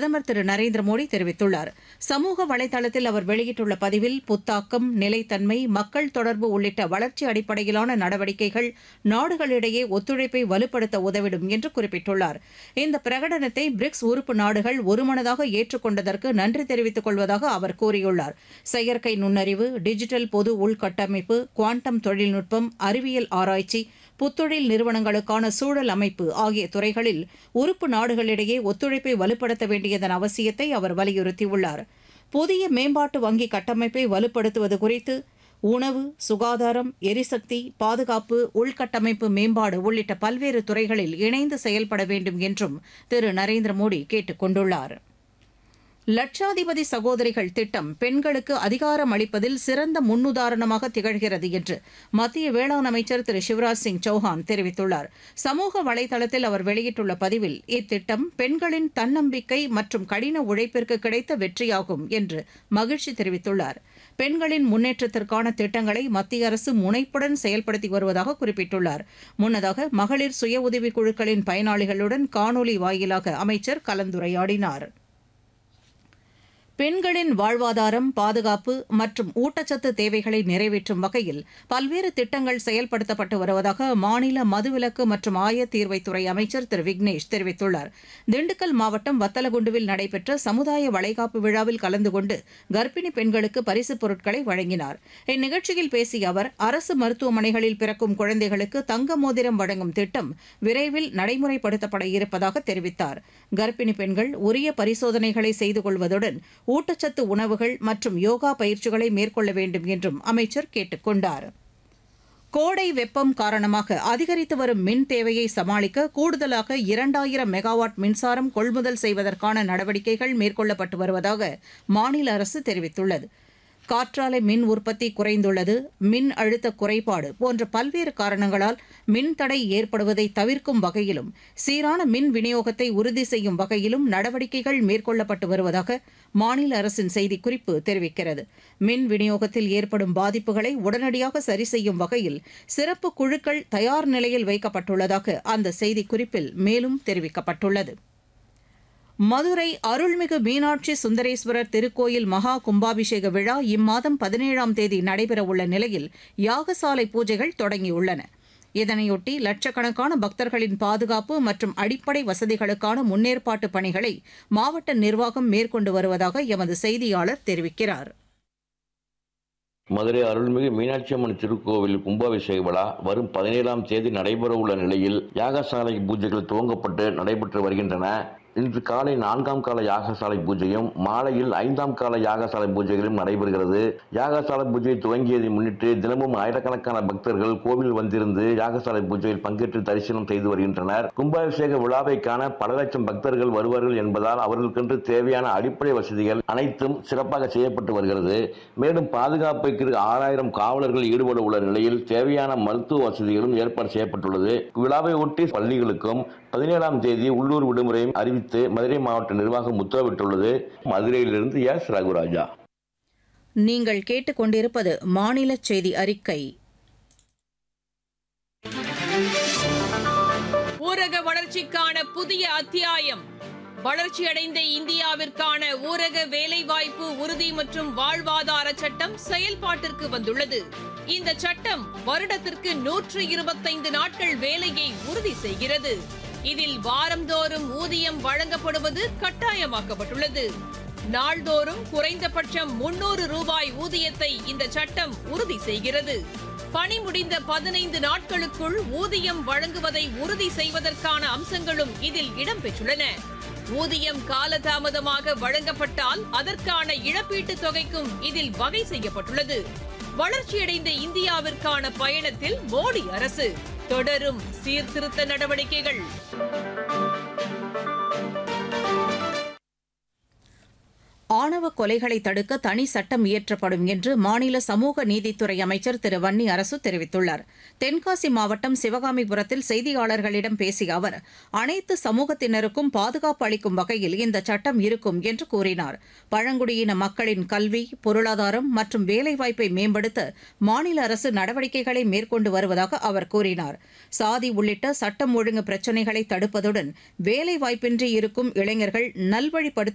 பிரதமர் திரு நரேந்திர மோடி தெரிவித்துள்ளார் சமூக வலைதளத்தில் அவர் வெளியிட்டுள்ள பதிவில் புத்தாக்கம் நிலைத்தன்மை மக்கள் தொடர்பு உள்ளிட்ட வளர்ச்சி அடிப்படையிலான நடவடிக்கைகள் நாடுகளிடையே ஒத்துழைப்பை வலுப்படுத்த உதவிடும் என்று குறிப்பிட்டுள்ளார் இந்த பிரகடனத்தை பிரிக்ஸ் உறுப்பு நாடுகள் ஒருமனதாக ஏற்றுக்கொண்டதற்கு நன்றி தெரிவித்துக் கொள்வதாக அவர் கூறியுள்ளார் செயற்கை நுண்ணறிவு டிஜிட்டல் பொது உள்கட்டமைப்பு குவாண்டம் தொழில்நுட்பம் அறிவியல் ஆராய்ச்சி புத்தொழில் நிறுவனங்களுக்கான சூழல் அமைப்பு ஆகிய துறைகளில் உறுப்பு நாடுகளிடையே ஒத்துழைப்பை வலுப்படுத்த வேண்டியதன் அவசியத்தை அவர் வலியுறுத்தியுள்ளார் புதிய மேம்பாட்டு வங்கி கட்டமைப்பை வலுப்படுத்துவது குறித்து உணவு சுகாதாரம் எரிசக்தி பாதுகாப்பு உள்கட்டமைப்பு மேம்பாடு உள்ளிட்ட பல்வேறு துறைகளில் இணைந்து செயல்பட வேண்டும் என்றும் திரு நரேந்திர மோடி கேட்டுக் கொண்டுள்ளார் லட்சாதிபதி சகோதரிகள் திட்டம் பெண்களுக்கு அதிகாரம் அளிப்பதில் சிறந்த முன்னுதாரணமாக திகழ்கிறது என்று மத்திய வேளாண் அமைச்சர் திரு சிவராஜ் சிங் சௌஹான் தெரிவித்துள்ளார் சமூக வலைதளத்தில் அவர் வெளியிட்டுள்ள பதிவில் இத்திட்டம் பெண்களின் தன்னம்பிக்கை மற்றும் கடின உழைப்பிற்கு கிடைத்த வெற்றியாகும் என்று மகிழ்ச்சி தெரிவித்துள்ளார் பெண்களின் முன்னேற்றத்திற்கான திட்டங்களை மத்திய அரசு முனைப்புடன் செயல்படுத்தி வருவதாக குறிப்பிட்டுள்ளார் முன்னதாக மகளிர் சுய உதவிக் குழுக்களின் பயனாளிகளுடன் காணொலி வாயிலாக அமைச்சர் கலந்துரையாடினார் பெண்களின் வாழ்வாதாரம் பாதுகாப்பு மற்றும் ஊட்டச்சத்து தேவைகளை நிறைவேற்றும் வகையில் பல்வேறு திட்டங்கள் செயல்படுத்தப்பட்டு வருவதாக மாநில மதுவிலக்கு மற்றும் ஆயத்தீர்வைத்துறை அமைச்சர் திரு விக்னேஷ் தெரிவித்துள்ளார் திண்டுக்கல் மாவட்டம் வத்தலகுண்டுவில் நடைபெற்ற சமுதாய வளைகாப்பு விழாவில் கலந்து கொண்டு கர்ப்பிணி பெண்களுக்கு பரிசுப் பொருட்களை வழங்கினார் இந்நிகழ்ச்சியில் பேசிய அவர் அரசு மருத்துவமனைகளில் பிறக்கும் குழந்தைகளுக்கு தங்க மோதிரம் வழங்கும் திட்டம் விரைவில் நடைமுறைப்படுத்தப்பட இருப்பதாக தெரிவித்தார் கர்ப்பிணி பெண்கள் உரிய பரிசோதனைகளை செய்து கொள்வதுடன் ஊட்டச்சத்து உணவுகள் மற்றும் யோகா பயிற்சிகளை மேற்கொள்ள வேண்டும் என்றும் அமைச்சர் கேட்டுக் கொண்டார் கோடை வெப்பம் காரணமாக அதிகரித்து வரும் மின் தேவையை சமாளிக்க கூடுதலாக இரண்டாயிரம் மெகாவாட் மின்சாரம் கொள்முதல் செய்வதற்கான நடவடிக்கைகள் மேற்கொள்ளப்பட்டு வருவதாக மாநில அரசு தெரிவித்துள்ளது காற்றாலை மின் உற்பத்தி குறைந்துள்ளது மின் அழுத்த குறைபாடு போன்ற பல்வேறு காரணங்களால் மின் தடை ஏற்படுவதை தவிர்க்கும் வகையிலும் சீரான மின் விநியோகத்தை உறுதி செய்யும் வகையிலும் நடவடிக்கைகள் மேற்கொள்ளப்பட்டு வருவதாக மாநில அரசின் செய்திக்குறிப்பு தெரிவிக்கிறது மின் விநியோகத்தில் ஏற்படும் பாதிப்புகளை உடனடியாக சரி செய்யும் வகையில் சிறப்பு குழுக்கள் தயார் நிலையில் வைக்கப்பட்டுள்ளதாக அந்த செய்திக்குறிப்பில் மேலும் தெரிவிக்கப்பட்டுள்ளது மதுரை அருள்மிகு மீனாட்சி சுந்தரேஸ்வரர் திருக்கோயில் மகா கும்பாபிஷேக விழா இம்மாதம் பதினேழாம் தேதி நடைபெறவுள்ள நிலையில் யாகசாலை பூஜைகள் தொடங்கியுள்ளன இதனையொட்டி லட்சக்கணக்கான பக்தர்களின் பாதுகாப்பு மற்றும் அடிப்படை வசதிகளுக்கான முன்னேற்பாட்டு பணிகளை மாவட்ட நிர்வாகம் மேற்கொண்டு வருவதாக எமது செய்தியாளர் தெரிவிக்கிறார் மதுரை அருள்மிகு மீனாட்சி அம்மன் திருக்கோவில் கும்பாபிஷேக விழா வரும் பதினேழாம் தேதி நடைபெறவுள்ள நிலையில் யாகசாலை பூஜைகள் துவங்கப்பட்டு நடைபெற்று வருகின்றன இன்று காலை நான்காம் கால யாகசாலை பூஜையும் மாலையில் ஐந்தாம் கால யாகசாலை பூஜைகளும் நடைபெறுகிறது யாகசாலை பூஜை துவங்கியதை முன்னிட்டு தினமும் ஆயிரக்கணக்கான பக்தர்கள் கோவில் வந்திருந்து யாகசாலை பூஜையில் பங்கேற்று தரிசனம் செய்து வருகின்றனர் கும்பாபிஷேக விழாவை காண பல லட்சம் பக்தர்கள் வருவார்கள் என்பதால் அவர்களுக்கென்று தேவையான அடிப்படை வசதிகள் அனைத்தும் சிறப்பாக செய்யப்பட்டு வருகிறது மேலும் பாதுகாப்புக்கு ஆறாயிரம் காவலர்கள் ஈடுபட உள்ள நிலையில் தேவையான மருத்துவ வசதிகளும் ஏற்பாடு செய்யப்பட்டுள்ளது விழாவை ஒட்டி பள்ளிகளுக்கும் பதினேழாம் தேதி உள்ளூர் விடுமுறையும் அறிவித்து மதுரை மாவட்ட நிர்வாகம் உத்தரவிட்டுள்ளது மதுரையிலிருந்து எஸ் ரகுராஜா நீங்கள் கேட்டுக்கொண்டிருப்பது மாநில செய்தி அறிக்கை ஊரக வளர்ச்சிக்கான புதிய அத்தியாயம் வளர்ச்சியடைந்த இந்தியாவிற்கான ஊரக வேலைவாய்ப்பு உறுதி மற்றும் வாழ்வாதார சட்டம் செயல்பாட்டிற்கு வந்துள்ளது இந்த சட்டம் வருடத்திற்கு நூற்று இருபத்தைந்து நாட்கள் வேலையை உறுதி செய்கிறது இதில் வாரந்தோறும் ஊதியம் வழங்கப்படுவது கட்டாயமாக்கப்பட்டுள்ளது நாள்தோறும் குறைந்தபட்சம் முன்னூறு ரூபாய் ஊதியத்தை இந்த சட்டம் உறுதி செய்கிறது பணி முடிந்த பதினைந்து நாட்களுக்குள் ஊதியம் வழங்குவதை உறுதி செய்வதற்கான அம்சங்களும் இதில் இடம்பெற்றுள்ளன ஊதியம் காலதாமதமாக வழங்கப்பட்டால் அதற்கான இழப்பீட்டுத் தொகைக்கும் இதில் வகை செய்யப்பட்டுள்ளது வளர்ச்சியடைந்த இந்தியாவிற்கான பயணத்தில் மோடி அரசு தொடரும் சீர்திருத்த நடவடிக்கைகள் ஆணவ கொலைகளை தடுக்க தனி சட்டம் இயற்றப்படும் என்று மாநில சமூக நீதித்துறை அமைச்சர் திரு வன்னி அரசு தெரிவித்துள்ளார் தென்காசி மாவட்டம் சிவகாமிபுரத்தில் செய்தியாளர்களிடம் பேசிய அவர் அனைத்து சமூகத்தினருக்கும் பாதுகாப்பு அளிக்கும் வகையில் இந்த சட்டம் இருக்கும் என்று கூறினார் பழங்குடியின மக்களின் கல்வி பொருளாதாரம் மற்றும் வேலைவாய்ப்பை மேம்படுத்த மாநில அரசு நடவடிக்கைகளை மேற்கொண்டு வருவதாக அவர் கூறினார் சாதி உள்ளிட்ட சட்டம் ஒழுங்கு பிரச்சினைகளை தடுப்பதுடன் வேலைவாய்ப்பின்றி இருக்கும் இளைஞர்கள் நல்வழிப்படுத்த